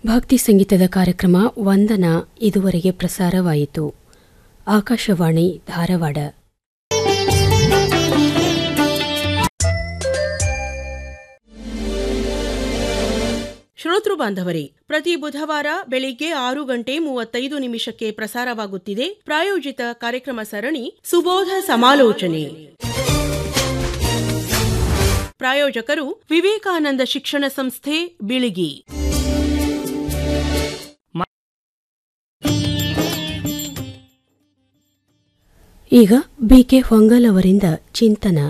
ಭಕ್ತಿ ಸಂಗೀತದ ಕಾರ್ಯಕ್ರಮ ವಂದನ ಇದುವರೆಗೆ ಪ್ರಸಾರವಾಯಿತು ಆಕಾಶವಾಣಿ ಧಾರವಾಡ ಶ್ರೋತೃ ಬಾಂಧವರೇ ಪ್ರತಿ ಬುಧವಾರ ಬೆಳಿಗ್ಗೆ ಆರು ಗಂಟೆ ಮೂವತ್ತೈದು ನಿಮಿಷಕ್ಕೆ ಪ್ರಸಾರವಾಗುತ್ತಿದೆ ಪ್ರಾಯೋಜಿತ ಕಾರ್ಯಕ್ರಮ ಸರಣಿ ಸುಬೋಧ ಸಮಾಲೋಚನೆ ಪ್ರಾಯೋಜಕರು ವಿವೇಕಾನಂದ ಶಿಕ್ಷಣ ಸಂಸ್ಥೆ ಬಿಳಿಗಿ ಈಗ ಬಿಕೆ ಹೊಂಗಲ್ ಅವರಿಂದ ಚಿಂತನ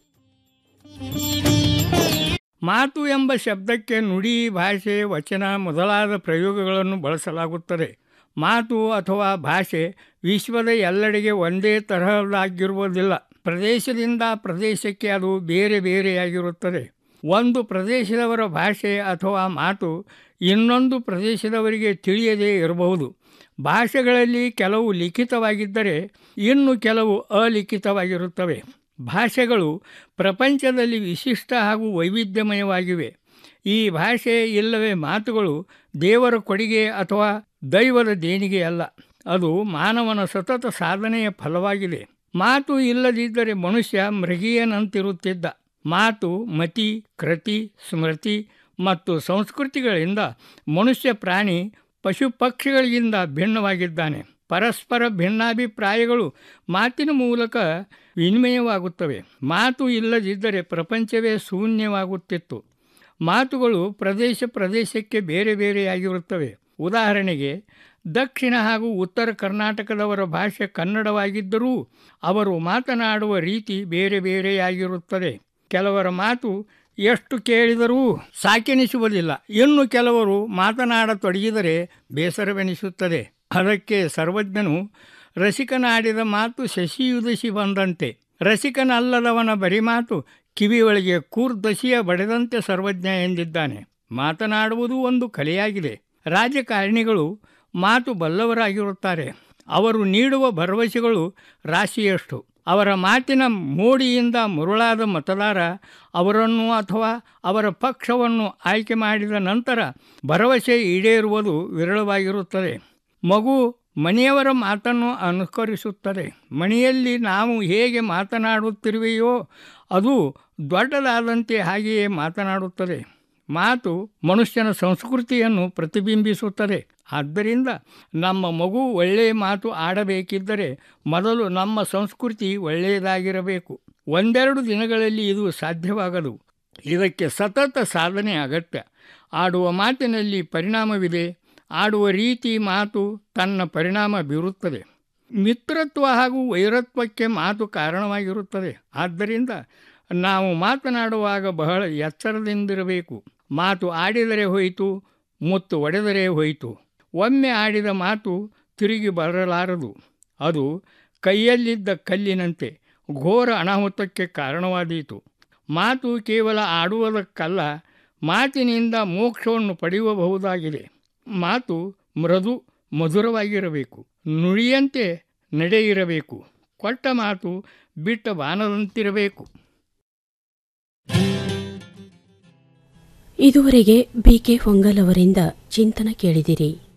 ಮಾತು ಎಂಬ ಶಬ್ದಕ್ಕೆ ನುಡಿ ಭಾಷೆ ವಚನ ಮೊದಲಾದ ಪ್ರಯೋಗಗಳನ್ನು ಬಳಸಲಾಗುತ್ತದೆ ಮಾತು ಅಥವಾ ಭಾಷೆ ವಿಶ್ವದ ಎಲ್ಲೆಡೆಗೆ ಒಂದೇ ತರಹದಾಗಿರುವುದಿಲ್ಲ ಪ್ರದೇಶದಿಂದ ಪ್ರದೇಶಕ್ಕೆ ಅದು ಬೇರೆ ಬೇರೆಯಾಗಿರುತ್ತದೆ ಒಂದು ಪ್ರದೇಶದವರ ಭಾಷೆ ಅಥವಾ ಮಾತು ಇನ್ನೊಂದು ಪ್ರದೇಶದವರಿಗೆ ತಿಳಿಯದೇ ಇರಬಹುದು ಭಾಷೆಗಳಲ್ಲಿ ಕೆಲವು ಲಿಖಿತವಾಗಿದ್ದರೆ ಇನ್ನು ಕೆಲವು ಅಲಿಖಿತವಾಗಿರುತ್ತವೆ ಭಾಷೆಗಳು ಪ್ರಪಂಚದಲ್ಲಿ ವಿಶಿಷ್ಟ ಹಾಗೂ ವೈವಿಧ್ಯಮಯವಾಗಿವೆ ಈ ಭಾಷೆ ಇಲ್ಲವೇ ಮಾತುಗಳು ದೇವರ ಕೊಡುಗೆ ಅಥವಾ ದೈವದ ದೇಣಿಗೆ ಅಲ್ಲ ಅದು ಮಾನವನ ಸತತ ಸಾಧನೆಯ ಫಲವಾಗಿದೆ ಮಾತು ಇಲ್ಲದಿದ್ದರೆ ಮನುಷ್ಯ ಮೃಗೀಯನಂತಿರುತ್ತಿದ್ದ ಮಾತು ಮತಿ ಕೃತಿ ಸ್ಮೃತಿ ಮತ್ತು ಸಂಸ್ಕೃತಿಗಳಿಂದ ಮನುಷ್ಯ ಪ್ರಾಣಿ ಪಶು ಪಕ್ಷಿಗಳಿಗಿಂತ ಭಿನ್ನವಾಗಿದ್ದಾನೆ ಪರಸ್ಪರ ಭಿನ್ನಾಭಿಪ್ರಾಯಗಳು ಮಾತಿನ ಮೂಲಕ ವಿನಿಮಯವಾಗುತ್ತವೆ ಮಾತು ಇಲ್ಲದಿದ್ದರೆ ಪ್ರಪಂಚವೇ ಶೂನ್ಯವಾಗುತ್ತಿತ್ತು ಮಾತುಗಳು ಪ್ರದೇಶ ಪ್ರದೇಶಕ್ಕೆ ಬೇರೆ ಬೇರೆಯಾಗಿರುತ್ತವೆ ಉದಾಹರಣೆಗೆ ದಕ್ಷಿಣ ಹಾಗೂ ಉತ್ತರ ಕರ್ನಾಟಕದವರ ಭಾಷೆ ಕನ್ನಡವಾಗಿದ್ದರೂ ಅವರು ಮಾತನಾಡುವ ರೀತಿ ಬೇರೆ ಬೇರೆಯಾಗಿರುತ್ತದೆ ಕೆಲವರ ಮಾತು ಎಷ್ಟು ಕೇಳಿದರೂ ಸಾಕೆನಿಸುವುದಿಲ್ಲ ಇನ್ನು ಕೆಲವರು ಮಾತನಾಡತೊಡಗಿದರೆ ಬೇಸರವೆನಿಸುತ್ತದೆ ಅದಕ್ಕೆ ಸರ್ವಜ್ಞನು ರಸಿಕನಾಡಿದ ಮಾತು ಶಶಿಯುದಶಿ ಬಂದಂತೆ ರಸಿಕನಲ್ಲದವನ ಬರಿ ಮಾತು ಕಿವಿಯೊಳಗೆ ಕೂರ್ದಶಿಯ ಬಡೆದಂತೆ ಸರ್ವಜ್ಞ ಎಂದಿದ್ದಾನೆ ಮಾತನಾಡುವುದು ಒಂದು ಕಲೆಯಾಗಿದೆ ರಾಜಕಾರಣಿಗಳು ಮಾತು ಬಲ್ಲವರಾಗಿರುತ್ತಾರೆ ಅವರು ನೀಡುವ ಭರವಸೆಗಳು ರಾಶಿಯಷ್ಟು ಅವರ ಮಾತಿನ ಮೋಡಿಯಿಂದ ಮುರುಳಾದ ಮತದಾರ ಅವರನ್ನು ಅಥವಾ ಅವರ ಪಕ್ಷವನ್ನು ಆಯ್ಕೆ ಮಾಡಿದ ನಂತರ ಭರವಸೆ ಈಡೇರುವುದು ವಿರಳವಾಗಿರುತ್ತದೆ ಮಗು ಮನೆಯವರ ಮಾತನ್ನು ಅನುಕರಿಸುತ್ತದೆ ಮನೆಯಲ್ಲಿ ನಾವು ಹೇಗೆ ಮಾತನಾಡುತ್ತಿರುವೆಯೋ ಅದು ದೊಡ್ಡದಾದಂತೆ ಹಾಗೆಯೇ ಮಾತನಾಡುತ್ತದೆ ಮಾತು ಮನುಷ್ಯನ ಸಂಸ್ಕೃತಿಯನ್ನು ಪ್ರತಿಬಿಂಬಿಸುತ್ತದೆ ಆದ್ದರಿಂದ ನಮ್ಮ ಮಗು ಒಳ್ಳೆಯ ಮಾತು ಆಡಬೇಕಿದ್ದರೆ ಮೊದಲು ನಮ್ಮ ಸಂಸ್ಕೃತಿ ಒಳ್ಳೆಯದಾಗಿರಬೇಕು ಒಂದೆರಡು ದಿನಗಳಲ್ಲಿ ಇದು ಸಾಧ್ಯವಾಗದು ಇದಕ್ಕೆ ಸತತ ಸಾಧನೆ ಅಗತ್ಯ ಆಡುವ ಮಾತಿನಲ್ಲಿ ಪರಿಣಾಮವಿದೆ ಆಡುವ ರೀತಿ ಮಾತು ತನ್ನ ಪರಿಣಾಮ ಬೀರುತ್ತದೆ ಮಿತ್ರತ್ವ ಹಾಗೂ ವೈರತ್ವಕ್ಕೆ ಮಾತು ಕಾರಣವಾಗಿರುತ್ತದೆ ಆದ್ದರಿಂದ ನಾವು ಮಾತನಾಡುವಾಗ ಬಹಳ ಎಚ್ಚರದಿಂದಿರಬೇಕು ಮಾತು ಆಡಿದರೆ ಹೋಯಿತು ಮುತ್ತು ಒಡೆದರೆ ಹೋಯಿತು ಒಮ್ಮೆ ಆಡಿದ ಮಾತು ತಿರುಗಿ ಬರಲಾರದು ಅದು ಕೈಯಲ್ಲಿದ್ದ ಕಲ್ಲಿನಂತೆ ಘೋರ ಅನಾಹುತಕ್ಕೆ ಕಾರಣವಾದೀತು ಮಾತು ಕೇವಲ ಆಡುವುದಕ್ಕಲ್ಲ ಮಾತಿನಿಂದ ಮೋಕ್ಷವನ್ನು ಪಡೆಯಬಹುದಾಗಿದೆ ಮಾತು ಮೃದು ಮಧುರವಾಗಿರಬೇಕು ನುಡಿಯಂತೆ ನಡೆಯಿರಬೇಕು ಕೊಟ್ಟ ಮಾತು ಬಿಟ್ಟ ಬಾನದಂತಿರಬೇಕು ಇದುವರೆಗೆ ಬಿಕೆ ಹೊಂಗಲ್ ಅವರಿಂದ ಚಿಂತನ ಕೇಳಿದಿರಿ